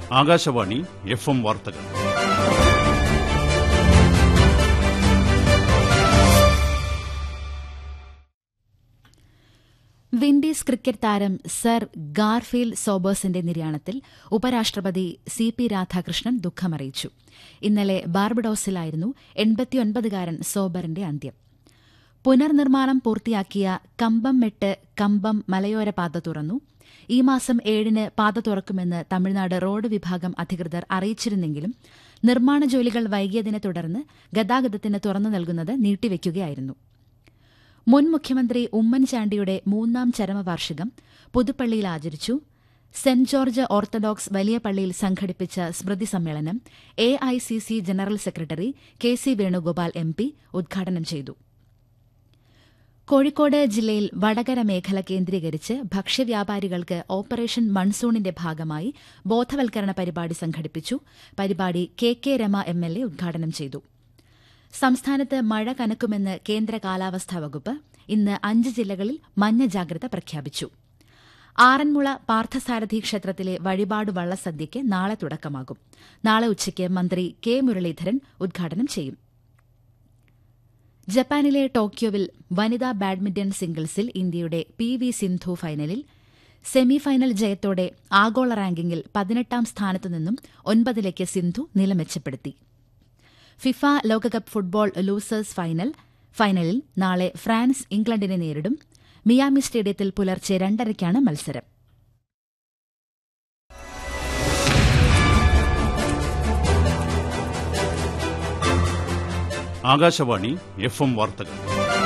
Akashvani F M വാർത്തകൾ Windies cricket താരം sir Garfield സോബേഴ്സിന്റെ നിര്യാണത്തിൽ ഉപരാഷ്ട്രപതി സി പി രാധാകൃഷ്ണൻ ദുഃഖമറിയിച്ചു ഇന്നലെ ബാർബഡോസിലായിരുന്നു എൺപത്തിയൊൻപതുകാരൻ സോബറിന്റെ അന്ത്യം പുനർനിർമ്മാണം പൂർത്തിയാക്കിയ കമ്പം മെട്ട് കമ്പം മലയോര പാത തുറന്നു ഈ മാസം ഏഴിന് പാത തുറക്കുമെന്ന് തമിഴ്നാട് റോഡ് വിഭാഗം അധികൃതർ അറിയിച്ചിരുന്നെങ്കിലും നിർമ്മാണ ജോലികൾ വൈകിയതിനെ തുടർന്ന് ഗതാഗതത്തിന് തുറന്നു നൽകുന്നത് നീട്ടിവെക്കുകയായിരുന്നു മുൻ മുഖ്യമന്ത്രി ഉമ്മൻചാണ്ടിയുടെ മൂന്നാം ചരമവാർഷികം പുതുപ്പള്ളിയിൽ ആചരിച്ചു സെന്റ് ജോർജ് ഓർത്തഡോക്സ് വലിയ പള്ളിയിൽ സംഘടിപ്പിച്ച സ്മൃതി സമ്മേളനം A I C C general secretary K C Venugopal M P ഉദ്ഘാടനം ചെയ്തു കോഴിക്കോട് ജില്ലയിൽ വടകര മേഖല കേന്ദ്രീകരിച്ച് ഭക്ഷ്യവ്യാപാരികൾക്ക് ഓപ്പറേഷൻ മൺസൂണിന്റെ ഭാഗമായി ബോധവൽക്കരണ പരിപാടി സംഘടിപ്പിച്ചു പരിപാടി K K Rama M L A ഉദ്ഘാടനം ചെയ്തു സംസ്ഥാനത്ത് മഴ കനക്കുമെന്ന് കേന്ദ്ര കാലാവസ്ഥാ വകുപ്പ് ഇന്ന് അഞ്ച് ജില്ലകളിൽ മഞ്ഞ ജാഗ്രത പ്രഖ്യാപിച്ചു ആറന്മുള പാർത്ഥസാരഥി ക്ഷേത്രത്തിലെ വഴിപാട് വള്ളസദ്യയ്ക്ക് നാളെ തുടക്കമാകും നാളെ ഉച്ചയ്ക്ക് മന്ത്രി കെ മുരളീധരൻ ഉദ്ഘാടനം ചെയ്യും ജപ്പാനിലെ ടോക്കിയോവിൽ വനിതാ ബാഡ്മിന്റൺ സിംഗിൾസിൽ ഇന്ത്യയുടെ പി വി സിന്ധു ഫൈനലിൽ സെമിഫൈനൽ ജയത്തോടെ ആഗോള റാങ്കിങ്ങിൽ പതിനെട്ടാം സ്ഥാനത്തുനിന്നും ഒൻപതിലേക്ക് സിന്ധു നില മെച്ചപ്പെടുത്തി ഫിഫ ലോകകപ്പ് ഫുട്ബോൾ ലൂസേഴ്സ് ഫൈനൽ ഫൈനലിൽ നാളെ ഫ്രാൻസ് ഇംഗ്ലണ്ടിനെ നേരിടും മിയാമി സ്റ്റേഡിയത്തിൽ പുലർച്ചെ രണ്ടരയ്ക്കാണ് മത്സരം ആകാശവാണി എഫ് എം വാർത്തകൾ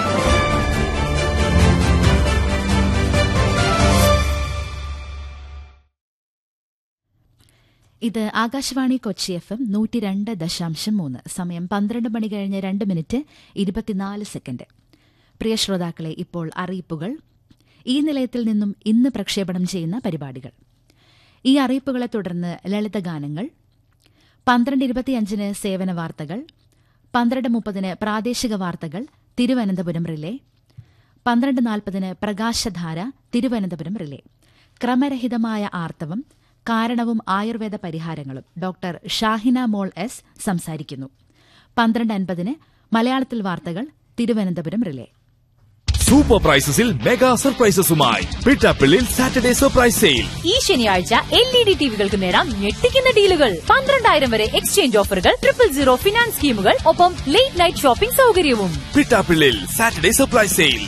ഇത് ആകാശവാണി കൊച്ചി എഫ് എം നൂറ്റി രണ്ട് ദശാംശം മൂന്ന് സമയം പന്ത്രണ്ട് മണി കഴിഞ്ഞ് രണ്ട് മിനിറ്റ് ഇരുപത്തിനാല് സെക്കൻഡ് പ്രിയ ശ്രോതാക്കളെ ഇപ്പോൾ അറിയിപ്പുകൾ ഈ നിലയത്തിൽ നിന്നും ഇന്ന് പ്രക്ഷേപണം ചെയ്യുന്ന പരിപാടികൾ ഈ അറിയിപ്പുകളെ തുടർന്ന് ലളിതഗാനങ്ങൾ പന്ത്രണ്ട് ഇരുപത്തിയഞ്ചിന് സേവന വാർത്തകൾ പന്ത്രണ്ട് മുപ്പതിന് പ്രാദേശിക വാർത്തകൾ തിരുവനന്തപുരം റിലേ പന്ത്രണ്ട് നാൽപ്പതിന് പ്രകാശധാര തിരുവനന്തപുരം റിലേ ക്രമരഹിതമായ ആർത്തവം കാരണവും ആയുർവേദ പരിഹാരങ്ങളും ഡോക്ടർ ഷാഹിന മോൾ എസ് സംസാരിക്കുന്നു പന്ത്രണ്ട് അൻപതിന് മലയാളത്തിൽ വാർത്തകൾ തിരുവനന്തപുരം റിലേ സൂപ്പർ പ്രൈസസിൽ മെഗാ സർപ്രൈസസുമായി പിട്ടാപ്പിള്ളിൽ സാറ്റർഡേ സർപ്രൈസ് സെയിൽ ഈ ശനിയാഴ്ച എൽ ഇ ഡി ടിവികൾക്ക് നേടാം ഞെട്ടിക്കുന്ന ഡീലുകൾ പന്ത്രണ്ടായിരം വരെ എക്സ്ചേഞ്ച് ഓഫറുകൾ ട്രിപ്പിൾ സീറോ ഫിനാൻസ് സ്കീമുകൾ ഒപ്പം ലേറ്റ് നൈറ്റ് ഷോപ്പിംഗ് സൗകര്യവും പിട്ടാപ്പിള്ളിൽ സാറ്റർഡേ സർപ്രൈസ് സെയിൽ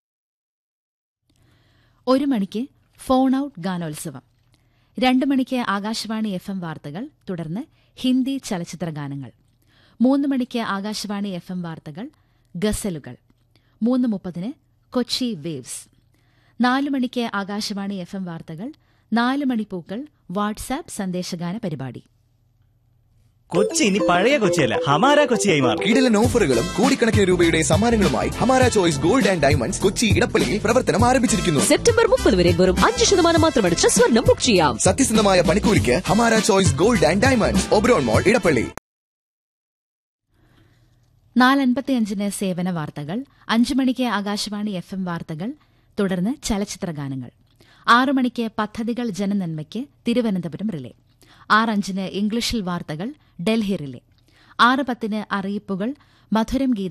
ഒരു മണിക്ക് ഫോൺ ഔട്ട് ഗാനോത്സവം രണ്ട് മണിക്ക് ആകാശവാണി എഫ് എം വാർത്തകൾ തുടർന്ന് ഹിന്ദി ചലച്ചിത്ര ഗാനങ്ങൾ മൂന്ന് മണിക്ക് ആകാശവാണി എഫ് എം വാർത്തകൾ ഗസലുകൾ മൂന്ന് മുപ്പതിന് കൊച്ചി വേവ്സ് നാല് മണിക്ക് ആകാശവാണി എഫ് എം വാർത്തകൾ നാല് മണിപ്പൂക്കൾ വാട്സാപ്പ് സന്ദേശഗാന പരിപാടി കൊച്ചി ഇനി പഴയ കൊച്ചിയല്ല ഹമാര കൊച്ചിയായി മാറും കിടിലൻ ഓഫറുകളും കോടിക്കണക്കിന് രൂപയുടെ സമ്മാനങ്ങളുമായി Hamara choice gold and diamonds Kochi ഇടപ്പള്ളിയിൽ പ്രവർത്തനം ആരംഭിച്ചിരിക്കുന്നു സെപ്റ്റംബർ മുപ്പത് വരെ വെറും അഞ്ച് ശതമാനം മാത്രമടിച്ച് സ്വർണം ബുക്ക് ചെയ്യാം സത്യസന്ധമായ പണിക്കൂലിക്ക് Hamara choice gold and diamonds Oberon mall Edappally നാലൻപത്തിയഞ്ചിന് സേവന വാർത്തകൾ അഞ്ചു മണിക്ക് ആകാശവാണി എഫ് എം വാർത്തകൾ തുടർന്ന് ചലച്ചിത്ര ഗാനങ്ങൾ ആറു മണിക്ക് പദ്ധതികൾ ജനനന്മയ്ക്ക് തിരുവനന്തപുരം റിലേ ആറഞ്ചിന് ഇംഗ്ലീഷിൽ വാർത്തകൾ ഡൽഹി റിലേ ആറ് പത്തിന് അറിയിപ്പുകൾ മധുരം ഗീത